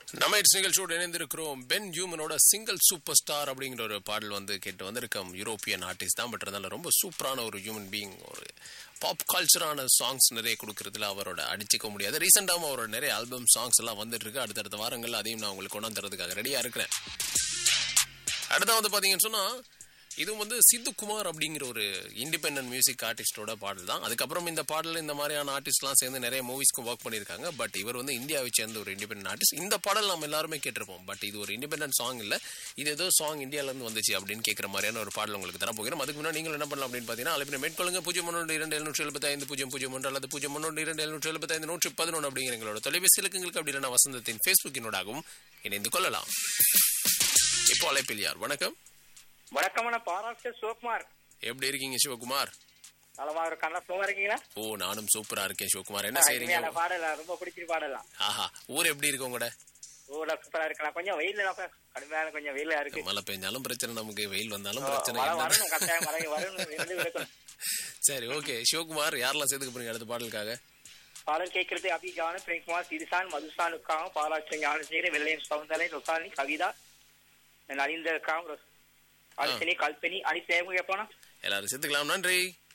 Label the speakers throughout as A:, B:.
A: நம்ம இட்ஸ் நிகழ்ச்சியோடு இணைந்திருக்கிறோம் பென் ஹியூமனோட சிங்கிள் சூப்பர் ஸ்டார் அப்படிங்கிற ஒரு பாடல் வந்து கேட்டு வந்திருக்கோம் யூரோப்பியன் ஆர்டிஸ்ட் தான் பட் இருந்தாலும் ரொம்ப சூப்பரான ஒரு ஹியூமன் பீயிங் ஒரு பாப் கல்ச்சரான சாங்ஸ் நிறைய கொடுக்கறதுல அவரோட அடிச்சுக்க முடியாது ரீசெண்டாகவும் அவரோட நிறைய ஆல்பம் சாங்ஸ் எல்லாம் வந்துட்டு இருக்கு அடுத்தடுத்த வாரங்கள் அதையும் நான் உங்களுக்கு கொண்டாந்து தரதுக்காக ரெடியா இருக்கிறேன் அடுத்த வந்து பாத்தீங்கன்னு சொன்னா இதுவும் வந்து சித்து குமார் அப்படிங்கிற ஒரு இண்டிபெண்டன்ட் மியூசிக் ஆர்டிஸ்டோட பாடல் தான் அதுக்கப்புறம் இந்த பாடல் இந்த மாதிரியான ஆர்டிஸ்ட்லாம் சேர்ந்து நிறைய மூவிஸ்க்கும் ஒர்க் பண்ணியிருக்காங்க பட் இவர் வந்து இந்தியாவை சேர்ந்த ஒரு இண்டிபெண்டன்ட் ஆர்டிஸ்ட் இந்த பாடல் நம்ம எல்லாருமே கேட்டிருப்போம் பட் இது ஒரு இண்டிபெண்டன்ட் சாங் இல்ல இது ஏதோ சாங் இந்தியாவிலேருந்து வந்துச்சு அப்படின்னு கேட்குற மாதிரியான ஒரு பாடல் உங்களுக்கு தர போகிறோம் அதுக்கு முன்னாடி நீங்கள் என்ன பண்ணலாம் அப்படின்னு பார்த்தீங்கன்னா அழைப்பின மேற்கொள்ளுங்க பூஜ்ஜியம் ஒன்று இரண்டு எழுநூற்றி எழுபத்தைந்து பூஜ்ஜியம் பூஜ்ஜியம் ஒன்று அல்லது பூஜ்ஜியம் ஒன்று இரண்டு எழுநூற்றி எழுபத்தைந்து நூற்றி பதினொன்று அப்படிங்கிற எங்களோட தொலைபேசி இலக்கங்களுக்கு அப்படி இல்லைனா வசந்தத்தின் ஃபேஸ்புக்கினோடாகவும் இணைந்து கொள்ளலாம் இப்போ அழைப்பில் யார் வணக்கம்
B: வணக்கம் அண்ணா பாராட்டு சிவகுமார்
A: எப்படி இருக்கீங்க சிவகுமார்
B: நலமா இருக்கா சும்மா இருக்கீங்களா
A: ஓ நானும் சூப்பரா இருக்கேன் சிவகுமார் என்ன செய்றீங்க
B: அருமையான பாடலாம் ரொம்ப பிடிச்சிட்டு பாடலாம்
A: ஆஹா ஊர் எப்படி இருக்கு உங்களோட
B: ஊர்ல சூப்பரா இருக்கலாம் கொஞ்சம் வெயில் கடுமையான கொஞ்சம் வெயிலா இருக்கு
A: மழை பெஞ்சாலும் பிரச்சனை நமக்கு வெயில் வந்தாலும்
B: மழை
A: பிரச்சனை என்ன
B: வரணும் கட்டாயம் மழை வரணும் இருந்து இருக்கணும்
A: சரி ஓகே சிவகுமார் யாரெல்லாம் சேர்த்துக்க போறீங்க அடுத்த பாடலுக்காக
B: பாடல் கேட்கறது அபிஜான பிரேம்குமார் சிறிசான் மதுசானுக்காக பாலாட்சி ஞானசேகர வெள்ளையன் சவுந்தரை ரொசாலி கவிதா நலிந்தருக்காக அலிசனி கல்பனி அடி சேமு எப்போனா
A: எல்லாரும் சேர்த்துக்கலாம் நன்றி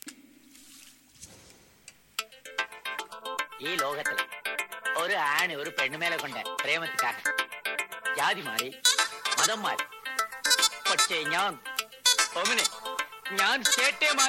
C: ഈ ലോകത്തില് ഒരു ആണ് ഒരു പെണ്ണുമേലെ കൊണ്ട് പ്രേമത്തിക്കാക ജാതി മാറി മതം മാറി പക്ഷേ ഞാൻ ഒമിനെ ഞാൻ ചേട്ടേ